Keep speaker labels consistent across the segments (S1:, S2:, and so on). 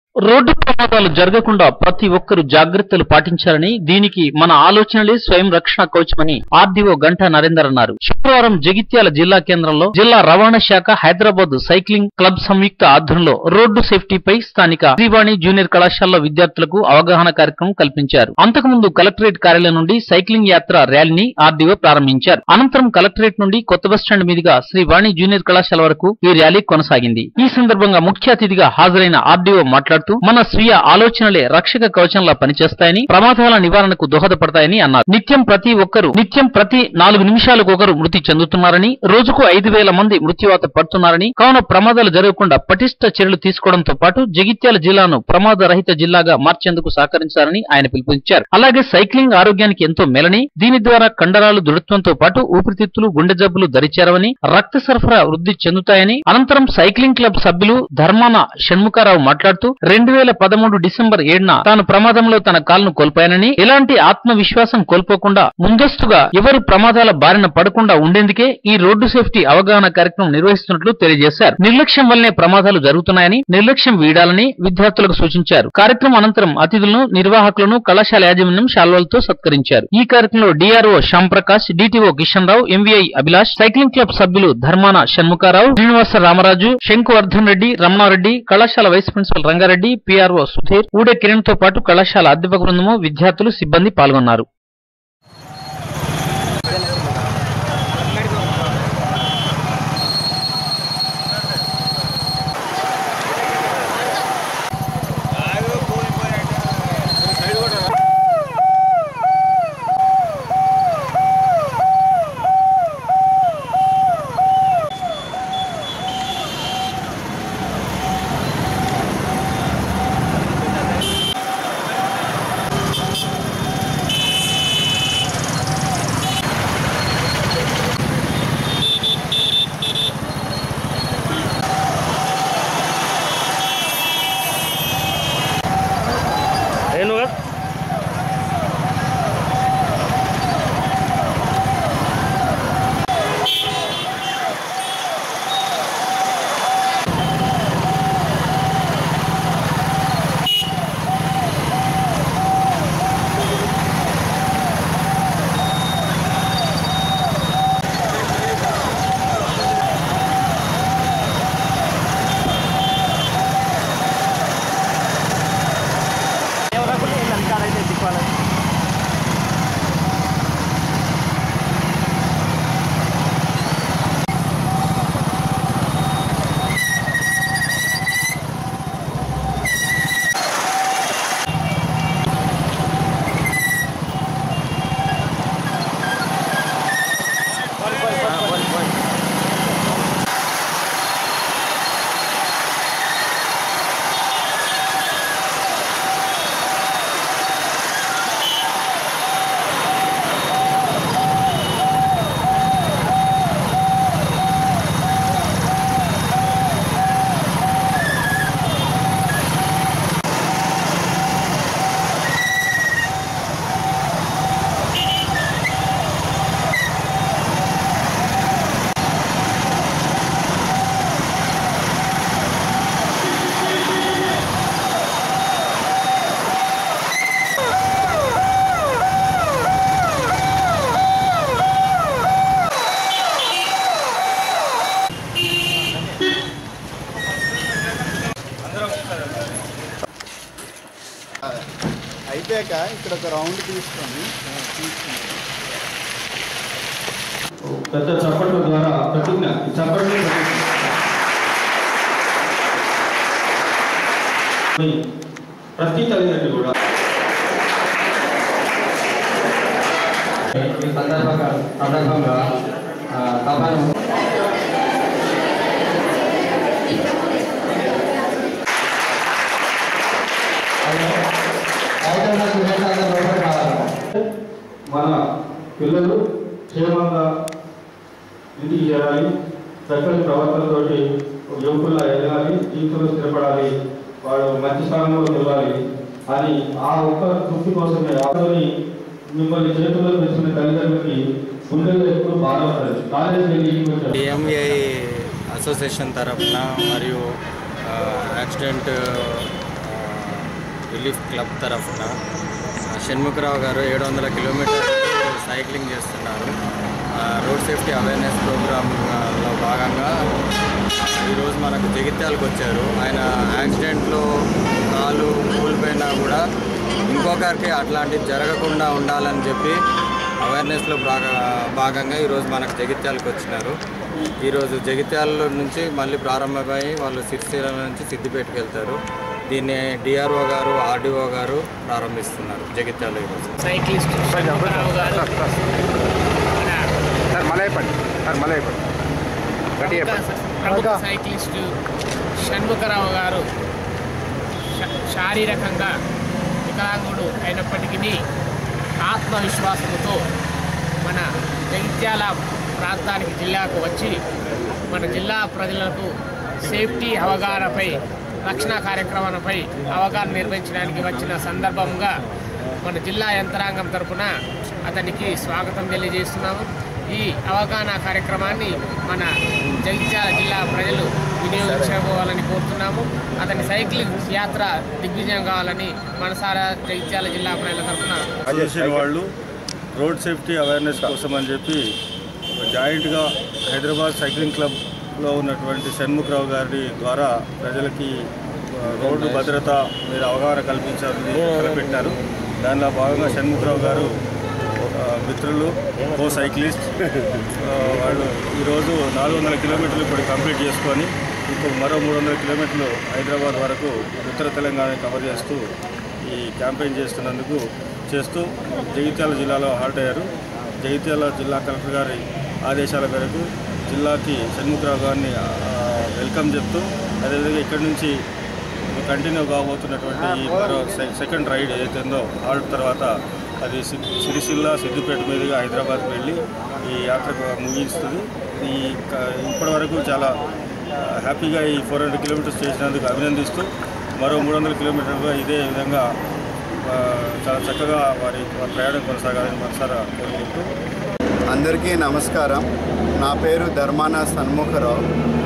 S1: Road ప్రమాదాలు జరగకుండా ప్రతి ఒక్కరూ జాగ్రత్తలు పాటించాలని దీనికి మన ఆలోచనలే స్వయం రక్షణ కవచమని ఆర్డీఓ గంటా నరేందర్ అన్నారు శుక్రవారం జగిత్యాల జిల్లా కేంద్రంలో జిల్లా రవాణా శాఖ హైదరాబాద్ సైక్లింగ్ క్లబ్ సంయుక్త ఆధ్వర్యంలో రోడ్డు సేఫ్టీపై స్థానిక శ్రీవాణి జూనియర్ కళాశాలలో విద్యార్థులకు అవగాహన కార్యక్రమం కల్పించారు అంతకుముందు కలెక్టరేట్ కార్యాలయం నుండి సైక్లింగ్ యాత్ర ర్యాలీని ఆర్డీఓ ప్రారంభించారు అనంతరం కలెక్టరేట్ నుండి కొత్త బస్టాండ్ మీదుగా శ్రీ వాణి జూనియర్ కళాశాల వరకు ఈ ర్యాలీ కొనసాగింది ఈ సందర్భంగా ముఖ్య అతిథిగా హాజరైన ఆర్డీఓ మాట్లాడుతూ మన స్వీయ ఆలోచనలే రక్షక కవచంలా పనిచేస్తాయని ప్రమాదాల నివారణకు దోహదపడతాయని అన్నారు నిత్యం ప్రతి ఒక్కరూ నిత్యం ప్రతి నాలుగు నిమిషాలకు ఒకరు మృతి చెందుతున్నారని రోజుకు ఐదు వేల మంది మృత్యువాత పడుతున్నారని కావున ప్రమాదాలు జరగకుండా పటిష్ట చర్యలు తీసుకోవడంతో పాటు జగిత్యాల జిల్లాను ప్రమాద రహిత జిల్లాగా మార్చేందుకు సహకరించాలని ఆయన పిలుపునిచ్చారు అలాగే సైక్లింగ్ ఆరోగ్యానికి ఎంతో మేలని దీని ద్వారా కండరాలు దృఢత్వంతో పాటు ఊపిరితిత్తులు గుండె జబ్బులు దరిచేరవని రక్త సరఫరా వృద్ధి చెందుతాయని అనంతరం సైక్లింగ్ క్లబ్ సభ్యులు ధర్మాన షణ్ముఖారావు మాట్లాడుతూ రెండు వేల పదమూడు డిసెంబర్ ఏడున తాను ప్రమాదంలో తన కాలును కోల్పోయానని ఎలాంటి ఆత్మవిశ్వాసం కోల్పోకుండా ముందస్తుగా ఎవరు ప్రమాదాల బారిన పడకుండా ఉండేందుకే ఈ రోడ్డు సేఫ్టీ అవగాహన కార్యక్రమం నిర్వహిస్తున్నట్లు తెలియజేశారు నిర్లక్ష్యం వల్లనే ప్రమాదాలు జరుగుతున్నాయని నిర్లక్ష్యం వీడాలని విద్యార్థులకు సూచించారు కార్యక్రమం అనంతరం అతిథులను నిర్వాహకులను కళాశాల యాజమాన్యం శాల్వాలతో సత్కరించారు ఈ కార్యక్రమంలో DRO Shyam Prakash DTO Kishan Rao MVI Abhilash cycling club సభ్యులు ధర్మాన షణ్ముఖారావు శ్రీనివాస రామరాజు శంకువర్ధన్ రెడ్డి రమణారెడ్డి కళాశాల vice principal Ranga Reddy PRO Sudheer ఊడే కిరణ్ తో పాటు కళాశాల అధ్యాపక బృందము విద్యార్థులు సిబ్బంది పాల్గొన్నారు
S2: ఏనుగా
S3: అయిపోయాక ఇక్కడ ఒక రౌండ్ తీసుకొని తీసుకుని
S4: పెద్ద చప్పట్ల ద్వారా ప్రతిజ్ఞ ఈ చప్పట్లు ప్రతిజ్ఞ. ఈ ప్రతి తల్లిదండ్రులు కూడా
S5: ఈ సందర్భంగా సందర్భంగా ఆ, సభను ఐదవ సురేష్ లోపలికి రావాలి
S4: మన పిల్లలు క్షేమంగా ఇంటికి చేరాలి చక్కని ప్రవర్తనతోటి యువకుల్లా ఎదగాలి జీవితంలో స్థిరపడాలి వాడు మంచి స్థానంలో నిలవాలి అని ఆ ఒక్క తృప్తి కోసమే అతని మిమ్మల్ని చేతుల్లో పెంచుకునే తల్లిదండ్రులకి గుండెల్లో ఎప్పుడు బాధ ఉంటుంది కాలేజీ వెళ్ళి ఇంటికి వచ్చారు
S6: డిఎంఏ అసోసియేషన్ తరఫున మరియు ఆ, యాక్సిడెంట్ ఆ,
S2: రిలీఫ్ క్లబ్ తరఫున ఆ, షణ్ముఖరావు గారు ఏడు వందల కిలోమీటర్లు సైక్లింగ్ చేస్తున్నారు ఆ, రోడ్ సేఫ్టీ అవేర్నెస్ ప్రోగ్రాంలో భాగంగా ఈరోజు మనకు జగిత్యాలకు వచ్చారు ఆయన యాక్సిడెంట్లో కాలు కూలిపోయినా కూడా ఇంకొకరికి అట్లాంటివి జరగకుండా ఉండాలని చెప్పి అవేర్నెస్లో భాగ భాగంగా ఈరోజు మనకు జగిత్యాలకు వచ్చినారు ఈరోజు జగిత్యాల నుంచి మళ్ళీ ప్రారంభమై వాళ్ళు సిరిసిల్ల నుంచి సిద్దిపేటకి వెళ్తారు దీన్ని డిఆర్ఓ గారు ఆర్డీఓ గారు ప్రారంభిస్తున్నారు జగిత్యాల ఈరోజు
S6: సైక్లిస్ట్ శంకరరావు గారు మన
S7: సార్ మళ్ళీ అయిపోండి సార్ మళ్ళీ అయిపోండి గట్టి
S6: ప్రముఖ ప్రముఖ సైక్లిస్ట్ షణ్ముఖరావు గారు శా- శారీరకంగా వికలాంగుడు అయినప్పటికీ ఆత్మవిశ్వాసంతో మన జగిత్యాల ప్రాంతానికి జిల్లాకు వచ్చి మన జిల్లా ప్రజలకు సేఫ్టీ అవగాహనపై రక్షణ కార్యక్రమాలపై అవగాహన నిర్వహించడానికి వచ్చిన సందర్భంగా మన జిల్లా యంత్రాంగం తరపున అతనికి స్వాగతం తెలియజేస్తున్నాము ఈ అవగాహన కార్యక్రమాన్ని మన జగిత్యాల జిల్లా ప్రజలు వినియోగించుకోవాలని కోరుతున్నాము అతని సైక్లింగ్ యాత్ర దిగ్విజయం కావాలని మనసారా జగిత్యాల జిల్లా ప్రజల తరపున
S8: చేసిన వాళ్ళు రోడ్ సేఫ్టీ అవేర్నెస్ కోసం అని చెప్పి జాయింట్గా హైదరాబాద్ సైక్లింగ్ క్లబ్లో ఉన్నటువంటి షణ్ముఖరావు గారి ద్వారా ప్రజలకి ఆ, రోడ్డు భద్రత మీద అవగాహన కల్పించాలని తలపెట్టారు దానిలో భాగంగా షణ్ముఖరావు గారు ఆ, మిత్రులు కో సైక్లిస్ట్ ఆ, వాళ్ళు ఈరోజు నాలుగు వందల కిలోమీటర్లు ఇప్పుడు కంప్లీట్ చేసుకొని ఇంకో మరో మూడు వందల కిలోమీటర్లు హైదరాబాద్ వరకు ఉత్తర తెలంగాణ కవర్ చేస్తూ ఈ క్యాంపెయిన్ చేస్తున్నందుకు చేస్తూ జగిత్యాల జిల్లాలో హాల్ట్ అయ్యారు జగిత్యాల జిల్లా కలెక్టర్ గారి ఆదేశాల మేరకు జిల్లాకి షణ్ముఖరావు గారిని ఆ, వెల్కమ్ చెప్తూ అదేవిధంగా ఇక్కడి నుంచి కంటిన్యూ కాబోతున్నటువంటి ఈ మరో సె- సెకండ్ రైడ్ ఏదైతే ఉందో హాల్ట్ తర్వాత అది సి- సిరిసిల్ల సిద్దిపేట మీదుగా హైదరాబాద్ వెళ్ళి ఈ యాత్రకు ముగిస్తుంది ఈ క- ఇప్పటి వరకు చాలా ఆ, హ్యాపీగా ఈ ఫోర్ హండ్రెడ్ కిలోమీటర్స్ చేసినందుకు అభినందిస్తూ మరో మూడు వందల కిలోమీటర్లు ఇదే విధంగా ఆ, చాలా చక్కగా వారి వారి ప్రయాణం కొనసాగాలని మనసారా కోరుకుంటూ
S3: అందరికీ నమస్కారం నా పేరు ధర్మాన సన్ముఖరావు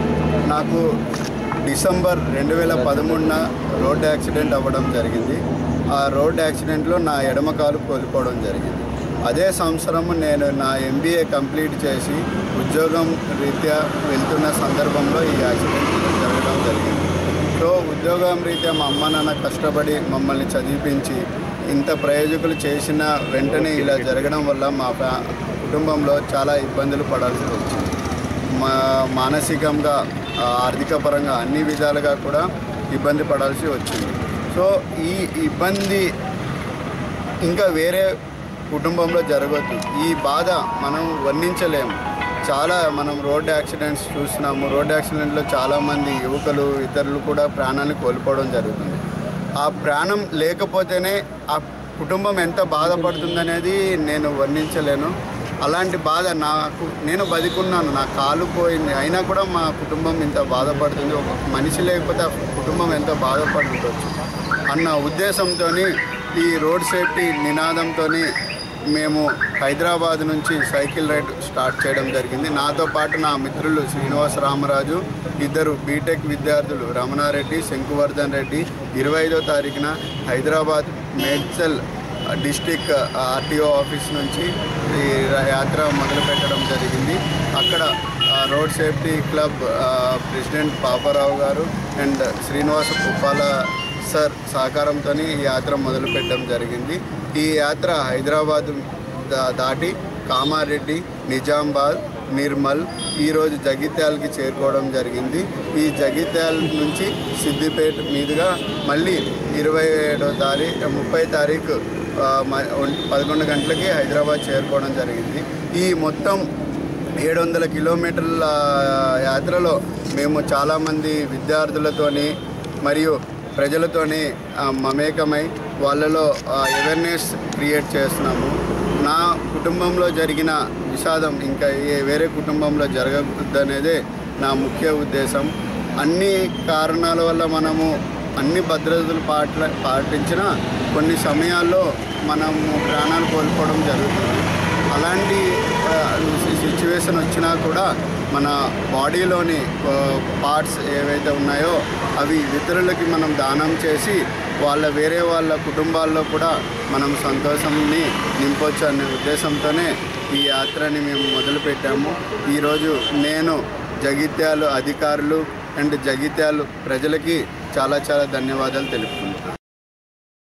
S3: నాకు డిసెంబర్ రెండు వేల పదమూడున రోడ్ యాక్సిడెంట్ అవ్వడం జరిగింది ఆ రోడ్ యాక్సిడెంట్లో నా ఎడమ కాలు కోల్పోవడం జరిగింది అదే సంవత్సరం నేను నా ఎంబీఏ కంప్లీట్ చేసి ఉద్యోగం రీత్యా వెళ్తున్న సందర్భంలో ఈ యాక్సిడెంట్ జరగడం జరిగింది సో ఉద్యోగం రీత్యా మా అమ్మ నాన్న కష్టపడి మమ్మల్ని చదివించి ఇంత ప్రయోజకులు చేసిన వెంటనే ఇలా జరగడం వల్ల మా ఫ్యా కుటుంబంలో చాలా ఇబ్బందులు పడాల్సి వచ్చింది మా మానసికంగా ఆ, ఆర్థిక పరంగా అన్ని విధాలుగా కూడా ఇబ్బంది పడాల్సి వచ్చింది సో ఈ ఇబ్బంది ఇంకా వేరే కుటుంబంలో జరగద్దు ఈ బాధ మనం వర్ణించలేము చాలా మనం రోడ్ యాక్సిడెంట్స్ చూస్తున్నాము రోడ్ యాక్సిడెంట్లో చాలామంది యువకులు ఇతరులు కూడా ప్రాణాన్ని కోల్పోవడం జరుగుతుంది ఆ ప్రాణం లేకపోతేనే ఆ కుటుంబం ఎంత బాధపడుతుందనేది నేను వర్ణించలేను అలాంటి బాధ నాకు నేను బతికున్నాను నా కాలు పోయింది అయినా కూడా మా కుటుంబం ఇంత బాధపడుతుంది ఒక మనిషి లేకపోతే ఆ కుటుంబం ఎంత బాధపడుతుండొచ్చు అన్న ఉద్దేశంతో ఈ రోడ్ సేఫ్టీ నినాదంతో మేము హైదరాబాద్ నుంచి సైకిల్ రైడ్ స్టార్ట్ చేయడం జరిగింది నాతో పాటు నా మిత్రులు శ్రీనివాస రామరాజు ఇద్దరు బీటెక్ విద్యార్థులు రమణారెడ్డి శంకువర్ధన్ రెడ్డి ఇరవై ఐదో తారీఖున Hyderabad Medchal district RTO office నుంచి ఈ యాత్ర మొదలు పెట్టడం జరిగింది అక్కడ ఆ, రోడ్ సేఫ్టీ క్లబ్ ఆ, ప్రెసిడెంట్ పాపారావు గారు అండ్ శ్రీనివాస కుప్పాల సార్ సహకారంతో ఈ యాత్ర మొదలు పెట్టడం జరిగింది ఈ యాత్ర హైదరాబాద్ దా- దాటి కామారెడ్డి నిజామాబాద్ నిర్మల్ ఈరోజు జగిత్యాలకి చేరుకోవడం జరిగింది ఈ జగిత్యాల నుంచి సిద్దిపేట మీదుగా మళ్ళీ ఇరవై ఏడో తారీఖు ముప్పై తారీఖు ఆ, మ- ఒం- పదకొండు గంటలకి హైదరాబాద్ చేరుకోవడం జరిగింది ఈ మొత్తం ఏడు వందల కిలోమీటర్ల యాత్రలో మేము చాలామంది విద్యార్థులతోని మరియు ప్రజలతోని ఆ, మమేకమై వాళ్ళలో అవేర్నెస్ క్రియేట్ చేస్తున్నాము నా కుటుంబంలో జరిగిన విషాదం ఇంకా ఏ వేరే కుటుంబంలో జరగకూడదనేదే నా ముఖ్య ఉద్దేశం అన్ని కారణాల వల్ల మనము అన్ని భద్రతలు పాట పాటించిన కొన్ని సమయాల్లో మనము ప్రాణాలు కోల్పోవడం జరుగుతుంది అలాంటి సిచ్యువేషన్ వచ్చినా కూడా మన బాడీలోని పార్ట్స్ ఏవైతే ఉన్నాయో అవి ఇతరులకి మనం దానం చేసి వాళ్ళ వేరే వాళ్ళ కుటుంబాల్లో కూడా మనం సంతోషంని నింపొచ్చు అనే ఉద్దేశంతోనే ఈ యాత్రని మేము మొదలుపెట్టాము ఈరోజు నేను జగిత్యాలు అధికారులు అండ్ జగిత్యాలు ప్రజలకి చాలా చాలా ధన్యవాదాలు తెలుపుతున్నాను